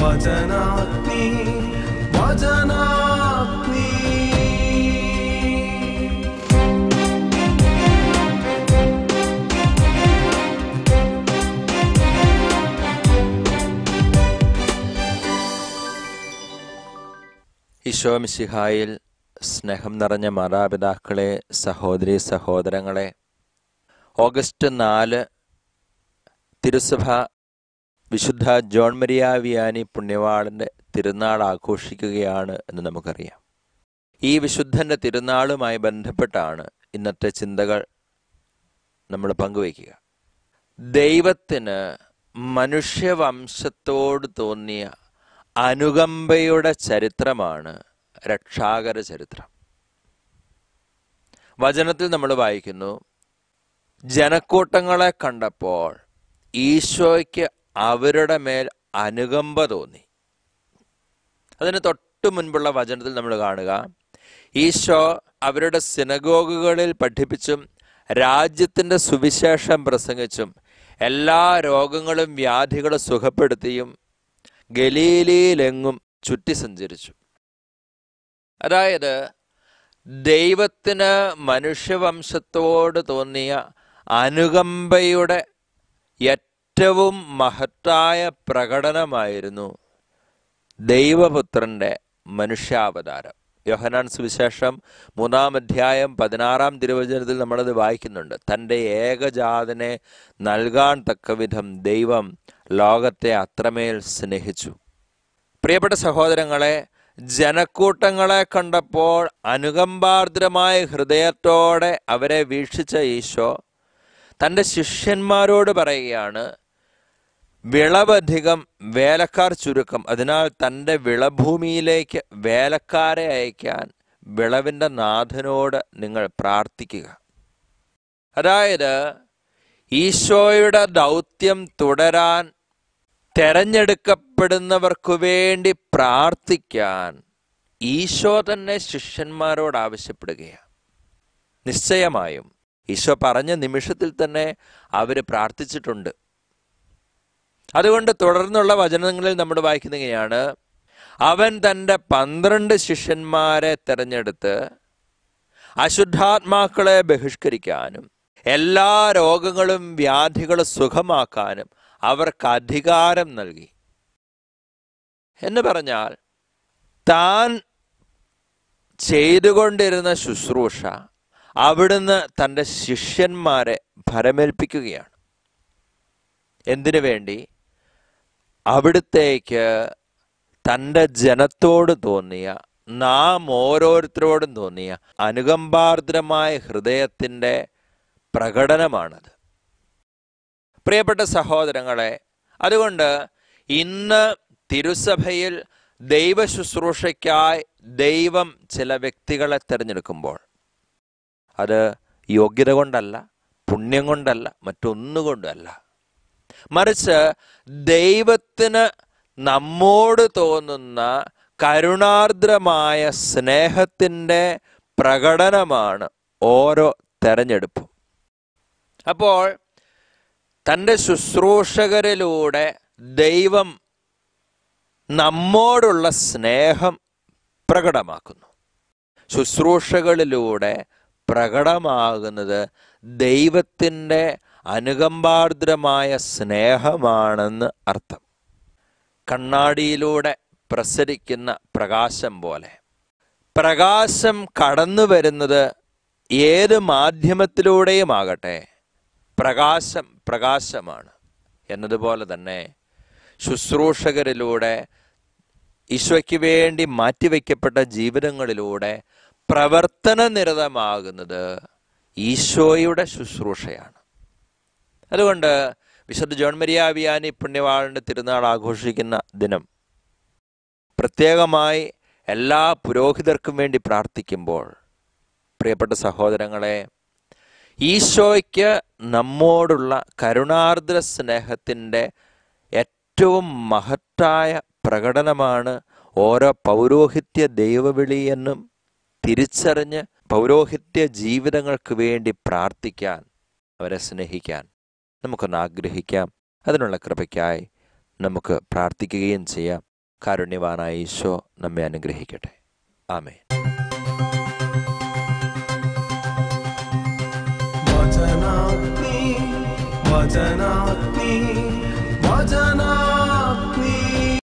വചനാഗ്നി വചനാഗ്നി ഈശോ മിശിഹായിൽ സ്നേഹം നിറഞ്ഞ മാതാപിതാക്കളെ സഹോദരി സഹോദരങ്ങളെ ഓഗസ്റ്റ് നാല് തിരുസഭ വിശുദ്ധ ജോൺ മരിയ വിയാനി പുണ്യവാളന്റെ തിരുനാൾ ആഘോഷിക്കുകയാണ് എന്ന് നമുക്കറിയാം ഈ വിശുദ്ധന്റെ തിരുനാളുമായി ബന്ധപ്പെട്ടാണ് ഇന്നത്തെ ചിന്തകൾ നമ്മൾ പങ്കുവയ്ക്കുക ദൈവത്തിന് മനുഷ്യവംശത്തോട് തോന്നിയ അനുകമ്പയുടെ ചരിത്രമാണ് രക്ഷാകര ചരിത്രം വചനത്തിൽ നമ്മൾ വായിക്കുന്നു ജനക്കൂട്ടങ്ങളെ കണ്ടപ്പോൾ ഈശോയ്ക്ക് അവരുടെ മേൽ അനുകമ്പ തോന്നി അതിന് തൊട്ടു മുൻപുള്ള വചനത്തിൽ നമ്മൾ കാണുക ഈശോ അവരുടെ സിനഗോഗുകളിൽ പഠിപ്പിച്ചും രാജ്യത്തിൻ്റെ സുവിശേഷം പ്രസംഗിച്ചും എല്ലാ രോഗങ്ങളും വ്യാധികളും സുഖപ്പെടുത്തിയും ഗലീലയിലെങ്ങും ചുറ്റി സഞ്ചരിച്ചു അതായത് ദൈവത്തിന് മനുഷ്യവംശത്തോട് തോന്നിയ അനുകമ്പയുടെ ഏറ്റവും മഹത്തായ പ്രകടനമായിരുന്നു ദൈവപുത്രന്റെ മനുഷ്യാവതാരം യോഹനാൻ സുവിശേഷം മൂന്നാം അധ്യായം പതിനാറാം തിരുവചനത്തിൽ നമ്മളത് വായിക്കുന്നുണ്ട് തൻ്റെ ഏകജാതനെ നൽകാൻ തക്കവിധം ദൈവം ലോകത്തെ അത്രമേൽ സ്നേഹിച്ചു പ്രിയപ്പെട്ട സഹോദരങ്ങളെ ജനക്കൂട്ടങ്ങളെ കണ്ടപ്പോൾ അനുകമ്പാർദ്രമായ ഹൃദയത്തോടെ അവരെ വീക്ഷിച്ച ഈശോ തൻ്റെ ശിഷ്യന്മാരോട് പറയുകയാണ് വിളവധികം വേലക്കാർ ചുരുക്കം അതിനാൽ തൻ്റെ വിളഭൂമിയിലേക്ക് വേലക്കാരെ അയക്കാൻ വിളവിൻ്റെ നാഥനോട് നിങ്ങൾ പ്രാർത്ഥിക്കുക അതായത് ഈശോയുടെ ദൗത്യം തുടരാൻ തെരഞ്ഞെടുക്കപ്പെടുന്നവർക്കു വേണ്ടി പ്രാർത്ഥിക്കാൻ ഈശോ തന്നെ ശിഷ്യന്മാരോട് ആവശ്യപ്പെടുകയാണ് നിശ്ചയമായും ഈശോ പറഞ്ഞ നിമിഷത്തിൽ തന്നെ അവർ പ്രാർത്ഥിച്ചിട്ടുണ്ട് അതുകൊണ്ട് തുടർന്നുള്ള വചനങ്ങളിൽ നമ്മൾ വായിക്കുന്നതാണ് അവൻ തൻ്റെ പന്ത്രണ്ട് ശിഷ്യന്മാരെ തെരഞ്ഞെടുത്ത് അശുദ്ധാത്മാക്കളെ ബഹിഷ്കരിക്കാനും എല്ലാ രോഗങ്ങളും വ്യാധികളും സുഖമാക്കാനും അവർക്ക് അധികാരം നൽകി എന്ന് പറഞ്ഞാൽ താൻ ചെയ്തുകൊണ്ടിരുന്ന ശുശ്രൂഷ അവിടുന്ന് തൻ്റെ ശിഷ്യന്മാരെ ഭരമേൽപ്പിക്കുകയാണ് എന്തിനു വേണ്ടി അവിടുത്തേക്ക് തൻ്റെ ജനത്തോട് തോന്നിയ നാം ഓരോരുത്തരോടും തോന്നിയ അനുകമ്പാർദ്രമായ ഹൃദയത്തിൻ്റെ പ്രകടനമാണത് പ്രിയപ്പെട്ട സഹോദരങ്ങളെ അതുകൊണ്ട് ഇന്ന് തിരുസഭയിൽ ദൈവ ശുശ്രൂഷയ്ക്കായി ദൈവം ചില വ്യക്തികളെ തിരഞ്ഞെടുക്കുമ്പോൾ അത് യോഗ്യത കൊണ്ടല്ല പുണ്യം കൊണ്ടല്ല മറ്റൊന്നുകൊണ്ടല്ല മറിച്ച് ദൈവത്തിന് നമ്മോട് തോന്നുന്ന കരുണാർദ്രമായ സ്നേഹത്തിൻ്റെ പ്രകടനമാണ് ഓരോ തെരഞ്ഞെടുപ്പും അപ്പോൾ തൻ്റെ ശുശ്രൂഷകരിലൂടെ ദൈവം നമ്മോടുള്ള സ്നേഹം പ്രകടമാക്കുന്നു ശുശ്രൂഷകളിലൂടെ പ്രകടമാകുന്നത് ദൈവത്തിൻ്റെ അനുകമ്പാർദ്രമായ സ്നേഹമാണെന്ന് അർത്ഥം കണ്ണാടിയിലൂടെ പ്രസരിക്കുന്ന പ്രകാശം പോലെ പ്രകാശം കടന്നു വരുന്നത് ഏത് മാധ്യമത്തിലൂടെയും ആകട്ടെ പ്രകാശം പ്രകാശമാണ് എന്നതുപോലെ തന്നെ ശുശ്രൂഷകരിലൂടെ ഈശോയ്ക്ക് വേണ്ടി മാറ്റിവെക്കപ്പെട്ട ജീവിതങ്ങളിലൂടെ പ്രവർത്തനനിരതമാകുന്നത് ഈശോയുടെ ശുശ്രൂഷയാണ് അതുകൊണ്ട് വിശുദ്ധ ജോൺ മരിയ വിയാനി പുണ്യവാളിൻ്റെ തിരുനാൾ ആഘോഷിക്കുന്ന ദിനം പ്രത്യേകമായി എല്ലാ പുരോഹിതർക്കും വേണ്ടി പ്രാർത്ഥിക്കുമ്പോൾ പ്രിയപ്പെട്ട സഹോദരങ്ങളെ ഈശോയ്ക്ക് നമ്മോടുള്ള കരുണാർദ്ര സ്നേഹത്തിൻ്റെ ഏറ്റവും മഹത്തായ പ്രകടനമാണ് ഓരോ പൗരോഹിത്യ ദൈവവിളിയെന്നും തിരിച്ചറിഞ്ഞ് പൗരോഹിത്യ ജീവിതങ്ങൾക്ക് വേണ്ടി പ്രാർത്ഥിക്കാൻ അവരെ സ്നേഹിക്കാൻ നമുക്കൊന്ന് ആഗ്രഹിക്കാം അതിനുള്ള കൃപയ്ക്കായി നമുക്ക് പ്രാർത്ഥിക്കുകയും ചെയ്യാം കാരുണ്യവാനായ ഈശോ നമ്മെ അനുഗ്രഹിക്കട്ടെ ആമേ വചനാഗ്നി വചനാഗ്നി വചന